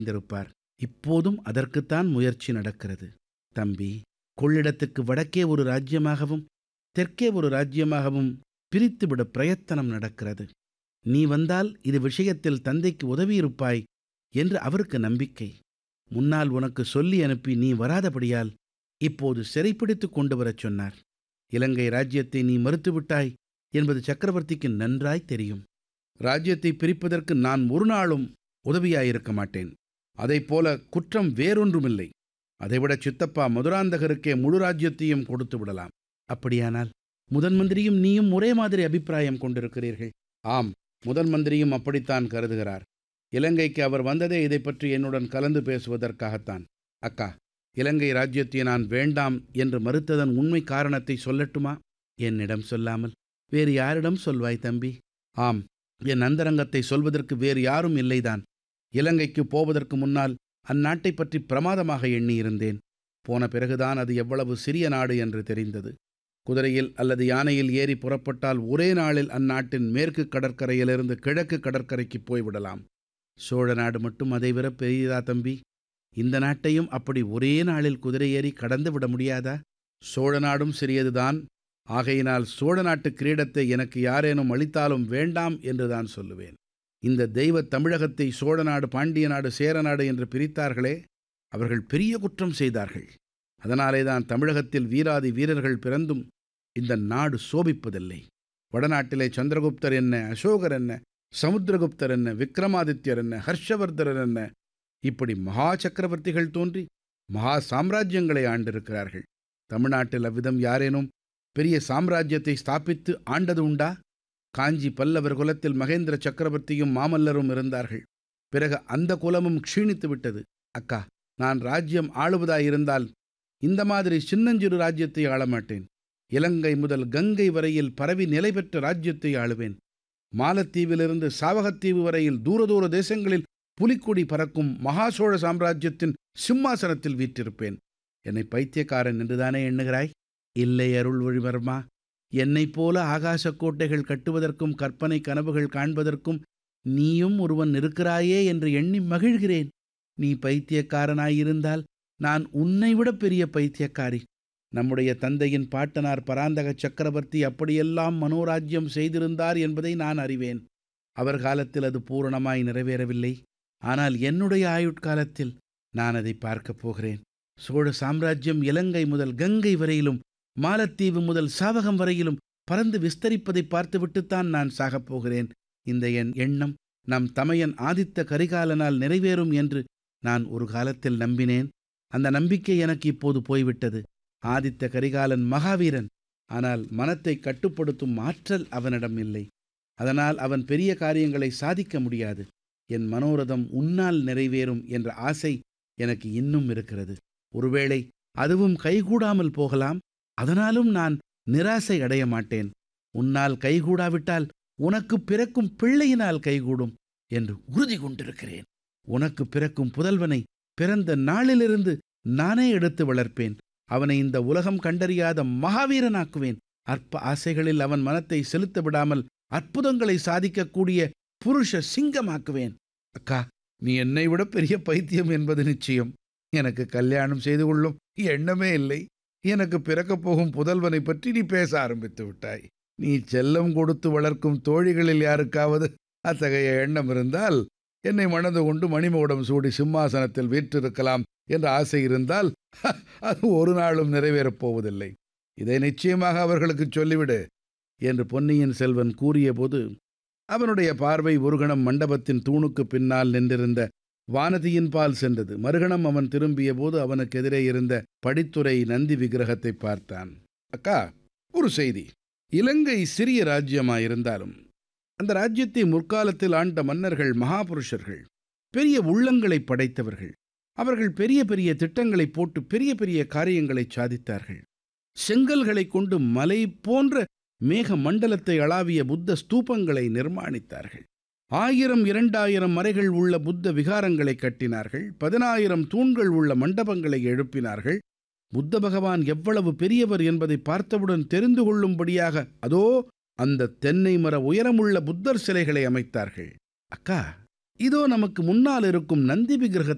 இருந்திருப்பார் இப்போதும் அதற்குத்தான் முயற்சி நடக்கிறது தம்பி கொள்ளிடத்துக்கு வடக்கே ஒரு ராஜ்யமாகவும் தெற்கே ஒரு ராஜ்யமாகவும் பிரித்துவிட பிரயத்தனம் நடக்கிறது நீ வந்தால் இது விஷயத்தில் தந்தைக்கு உதவியிருப்பாய் என்று அவருக்கு நம்பிக்கை முன்னால் உனக்கு சொல்லி அனுப்பி நீ வராதபடியால் இப்போது சிறைப்பிடித்து கொண்டு வரச் சொன்னார் இலங்கை ராஜ்யத்தை நீ மறுத்துவிட்டாய் என்பது சக்கரவர்த்திக்கு நன்றாய் தெரியும் ராஜ்யத்தை பிரிப்பதற்கு நான் ஒரு நாளும் உதவியாயிருக்க மாட்டேன் அதைப்போல குற்றம் வேறொன்றுமில்லை அதைவிட சித்தப்பா மதுராந்தகருக்கே முழு ராஜ்யத்தையும் கொடுத்து விடலாம் அப்படியானால் முதன் மந்திரியும் நீயும் ஒரே மாதிரி அபிப்பிராயம் கொண்டிருக்கிறீர்கள் ஆம் முதன் மந்திரியும் அப்படித்தான் கருதுகிறார் இலங்கைக்கு அவர் வந்ததே இதை பற்றி என்னுடன் கலந்து பேசுவதற்காகத்தான் அக்கா இலங்கை ராஜ்யத்தை நான் வேண்டாம் என்று மறுத்ததன் உண்மை காரணத்தை சொல்லட்டுமா என்னிடம் சொல்லாமல் வேறு யாரிடம் சொல்வாய் தம்பி ஆம் என் அந்தரங்கத்தை சொல்வதற்கு வேறு யாரும் இல்லைதான் இலங்கைக்கு போவதற்கு முன்னால் அந்நாட்டை பற்றி பிரமாதமாக எண்ணியிருந்தேன் போன பிறகுதான் அது எவ்வளவு சிறிய நாடு என்று தெரிந்தது குதிரையில் அல்லது யானையில் ஏறி புறப்பட்டால் ஒரே நாளில் அந்நாட்டின் மேற்கு கடற்கரையிலிருந்து கிழக்கு கடற்கரைக்கு போய்விடலாம் சோழ நாடு மட்டும் அதைவிட பெரியதா தம்பி இந்த நாட்டையும் அப்படி ஒரே நாளில் குதிரை ஏறி கடந்து விட முடியாதா சோழ நாடும் சிறியதுதான் ஆகையினால் சோழ நாட்டு கிரீடத்தை எனக்கு யாரேனும் அளித்தாலும் வேண்டாம் என்றுதான் சொல்லுவேன் இந்த தெய்வ தமிழகத்தை சோழ நாடு பாண்டிய நாடு சேர நாடு என்று பிரித்தார்களே அவர்கள் பெரிய குற்றம் செய்தார்கள் அதனாலே தான் தமிழகத்தில் வீராதி வீரர்கள் பிறந்தும் இந்த நாடு சோபிப்பதில்லை வடநாட்டிலே சந்திரகுப்தர் என்ன அசோகர் என்ன சமுத்திரகுப்தர் என்ன விக்ரமாதித்யர் என்ன ஹர்ஷவர்தரர் என்ன இப்படி மகா சக்கரவர்த்திகள் தோன்றி மகா சாம்ராஜ்யங்களை ஆண்டிருக்கிறார்கள் தமிழ்நாட்டில் அவ்விதம் யாரேனும் பெரிய சாம்ராஜ்யத்தை ஸ்தாபித்து ஆண்டது உண்டா காஞ்சி பல்லவர் குலத்தில் மகேந்திர சக்கரவர்த்தியும் மாமல்லரும் இருந்தார்கள் பிறகு அந்த குலமும் க்ஷீணித்து விட்டது அக்கா நான் ராஜ்யம் ஆளுவதாயிருந்தால் இந்த மாதிரி சின்னஞ்சிறு ராஜ்யத்தை ஆளமாட்டேன் இலங்கை முதல் கங்கை வரையில் பரவி நிலை பெற்ற ராஜ்யத்தை ஆளுவேன் மாலத்தீவிலிருந்து சாவகத்தீவு வரையில் தூர தூர தேசங்களில் புலிக்கொடி பறக்கும் மகாசோழ சாம்ராஜ்யத்தின் சிம்மாசனத்தில் வீற்றிருப்பேன் என்னை பைத்தியக்காரன் என்றுதானே எண்ணுகிறாய் இல்லை அருள்மொழிவர்மா என்னைப் போல ஆகாசக் கோட்டைகள் கட்டுவதற்கும் கற்பனை கனவுகள் காண்பதற்கும் நீயும் ஒருவன் இருக்கிறாயே என்று எண்ணி மகிழ்கிறேன் நீ பைத்தியக்காரனாயிருந்தால் நான் உன்னை விட பெரிய பைத்தியக்காரி நம்முடைய தந்தையின் பாட்டனார் பராந்தக சக்கரவர்த்தி அப்படியெல்லாம் மனோராஜ்யம் செய்திருந்தார் என்பதை நான் அறிவேன் அவர் காலத்தில் அது பூரணமாய் நிறைவேறவில்லை ஆனால் என்னுடைய ஆயுட்காலத்தில் நான் அதை பார்க்கப் போகிறேன் சோழ சாம்ராஜ்யம் இலங்கை முதல் கங்கை வரையிலும் மாலத்தீவு முதல் சாவகம் வரையிலும் பறந்து விஸ்தரிப்பதை பார்த்துவிட்டுத்தான் நான் சாகப் போகிறேன் இந்த என் எண்ணம் நம் தமையன் ஆதித்த கரிகாலனால் நிறைவேறும் என்று நான் ஒரு காலத்தில் நம்பினேன் அந்த நம்பிக்கை எனக்கு இப்போது போய்விட்டது ஆதித்த கரிகாலன் மகாவீரன் ஆனால் மனத்தை கட்டுப்படுத்தும் ஆற்றல் அவனிடம் இல்லை அதனால் அவன் பெரிய காரியங்களை சாதிக்க முடியாது என் மனோரதம் உன்னால் நிறைவேறும் என்ற ஆசை எனக்கு இன்னும் இருக்கிறது ஒருவேளை அதுவும் கைகூடாமல் போகலாம் அதனாலும் நான் நிராசை அடைய மாட்டேன் உன்னால் கைகூடாவிட்டால் உனக்கு பிறக்கும் பிள்ளையினால் கைகூடும் என்று உறுதி கொண்டிருக்கிறேன் உனக்கு பிறக்கும் புதல்வனை பிறந்த நாளிலிருந்து நானே எடுத்து வளர்ப்பேன் அவனை இந்த உலகம் கண்டறியாத மகாவீரனாக்குவேன் அற்ப ஆசைகளில் அவன் மனத்தை செலுத்த விடாமல் அற்புதங்களை சாதிக்கக்கூடிய புருஷ சிங்கமாக்குவேன் அக்கா நீ என்னை விட பெரிய பைத்தியம் என்பது நிச்சயம் எனக்கு கல்யாணம் செய்து கொள்ளும் எண்ணமே இல்லை எனக்கு பிறக்கப் போகும் புதல்வனை பற்றி நீ பேச ஆரம்பித்து விட்டாய் நீ செல்லம் கொடுத்து வளர்க்கும் தோழிகளில் யாருக்காவது அத்தகைய எண்ணம் இருந்தால் என்னை மணந்து கொண்டு மணிமகுடம் சூடி சிம்மாசனத்தில் வீற்றிருக்கலாம் என்ற ஆசை இருந்தால் அது ஒரு நாளும் நிறைவேறப் போவதில்லை இதை நிச்சயமாக அவர்களுக்கு சொல்லிவிடு என்று பொன்னியின் செல்வன் கூறியபோது அவனுடைய பார்வை ஒரு கணம் மண்டபத்தின் தூணுக்கு பின்னால் நின்றிருந்த வானதியின் பால் சென்றது மறுகணம் அவன் திரும்பிய போது அவனுக்கு எதிரே இருந்த படித்துறை நந்தி விக்கிரகத்தை பார்த்தான் அக்கா ஒரு செய்தி இலங்கை சிறிய ராஜ்யமாயிருந்தாலும் அந்த ராஜ்யத்தை முற்காலத்தில் ஆண்ட மன்னர்கள் மகாபுருஷர்கள் பெரிய உள்ளங்களை படைத்தவர்கள் அவர்கள் பெரிய பெரிய திட்டங்களை போட்டு பெரிய பெரிய காரியங்களை சாதித்தார்கள் செங்கல்களை கொண்டு மலை போன்ற மேக மண்டலத்தை அளாவிய புத்த ஸ்தூபங்களை நிர்மாணித்தார்கள் ஆயிரம் இரண்டாயிரம் மறைகள் உள்ள புத்த விகாரங்களை கட்டினார்கள் பதினாயிரம் தூண்கள் உள்ள மண்டபங்களை எழுப்பினார்கள் புத்த பகவான் எவ்வளவு பெரியவர் என்பதை பார்த்தவுடன் தெரிந்து கொள்ளும்படியாக அதோ அந்த தென்னை மர உயரமுள்ள புத்தர் சிலைகளை அமைத்தார்கள் அக்கா இதோ நமக்கு முன்னால் இருக்கும் நந்தி விக்கிரகத்தை